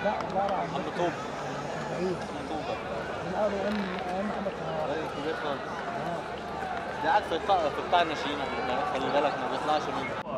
لا عباره عن عم طوب بعيد طوبة من اول ايام ايام محمد طه ايه كبير خالص اه ده قاعد في قطاع في قطاع الناشئين خلي بالك ما بيطلعش منه